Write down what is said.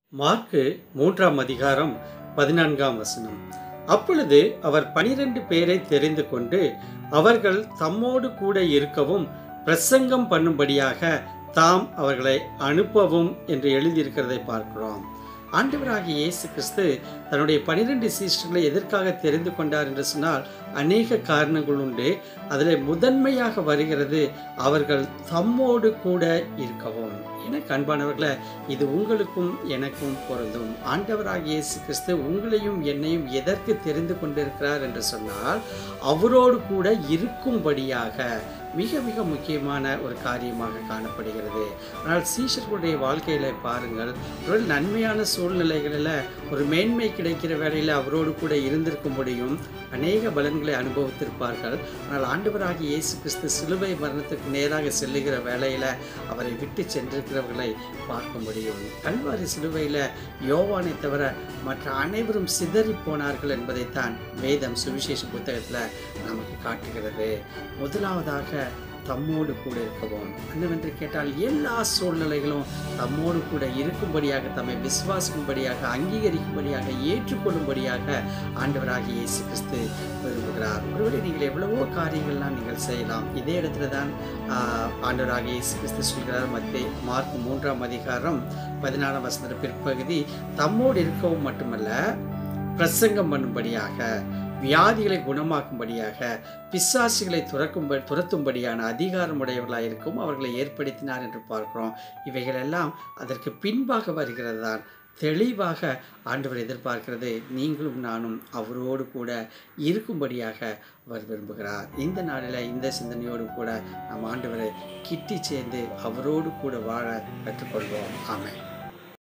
mark மூன்றாம் அதிகாரம் பதினான்காம் வசனம் அப்பொழுது அவர் பனிரெண்டு பேரை தெரிந்து கொண்டு அவர்கள் தம்மோடு கூட இருக்கவும் பிரசங்கம் பண்ணும்படியாக தாம் அவர்களை அனுப்பவும் என்று எழுதியிருக்கிறதை பார்க்கிறோம் ஆண்டவராகிய இயேசு கிறிஸ்து தன்னுடைய பனிரெண்டு சீஸ்டர்களை எதற்காக தெரிந்து கொண்டார் என்று சொன்னால் அநேக காரணங்கள் உண்டு அதில் முதன்மையாக வருகிறது அவர்கள் தம்மோடு கூட இருக்கவும் எனக்கு அன்பானவர்களே இது உங்களுக்கும் எனக்கும் பொருந்தும் ஆண்டவராகிய இயேசு கிறிஸ்து உங்களையும் என்னையும் எதற்கு தெரிந்து கொண்டிருக்கிறார் என்று சொன்னால் அவரோடு கூட இருக்கும்படியாக மிக மிக முக்கியமான ஒரு காரியமாக காணப்படுகிறது ஆனால் சீஷர்களுடைய வாழ்க்கையில பாருங்கள் ஒரு நன்மையான சூழ்நிலைகளில் ஒரு மேன்மை கிடைக்கிற வேளையில் அவரோடு கூட இருந்திருக்க முடியும் அநேக பலன்களை அனுபவித்திருப்பார்கள் ஆனால் ஆண்டவராகிய இயேசு கிறிஸ்து சிலுவை மரணத்துக்கு நேராக செல்லுகிற வேளையில் அவரை விட்டு சென்றிருக்கிறவர்களை பார்க்க முடியும் கல்வாரி சிலுவையில் யோவானை தவிர மற்ற அனைவரும் சிதறி போனார்கள் என்பதைத்தான் வேதம் சுவிசேஷ புத்தகத்தில் நமக்கு காட்டுகிறது முதலாவதாக தம்மோடு கூட இருக்கவும் என்னவென்று கேட்டால் எல்லா சூழ்நிலைகளும் தம்மோடு கூட இருக்கும்படியாக தம்மை விசுவாசிக்கும்படியாக அங்கீகரிக்கும்படியாக ஏற்றுக்கொள்ளும்படியாக ஆண்டவராகிய இயேசு கிறிஸ்து விரும்புகிறார் ஒருவேளை நீங்கள் எவ்வளவோ காரியங்கள்லாம் நீங்கள் செய்யலாம் இதே இடத்துல தான் ஆஹ், ஆண்டவராகிய இயேசு கிறிஸ்து சொல்கிறார் மத்திய மார்க் மூன்றாம் அதிகாரம் பதினாறாம் வசன பிற்பகுதி தம்மோடு இருக்கவும் மட்டுமல்ல பிரசங்கம் பண்ணும்படியாக வியாதிகளை குணமாக்கும்படியாக பிசாசுகளை துறக்கும்படி துரத்தும்படியான அதிகாரமுடையவர்களாக இருக்கும் அவர்களை ஏற்படுத்தினார் என்று பார்க்கிறோம் இவைகளெல்லாம் அதற்கு பின்பாக வருகிறது தான் தெளிவாக ஆண்டவர் எதிர்பார்க்கிறது நீங்களும் நானும் அவரோடு கூட இருக்கும்படியாக அவர் விரும்புகிறார் இந்த நாளில் இந்த சிந்தனையோடு கூட நாம் ஆண்டவரை கிட்டி சேர்ந்து அவரோடு கூட வாழ கற்றுக்கொள்வோம் ஆமென்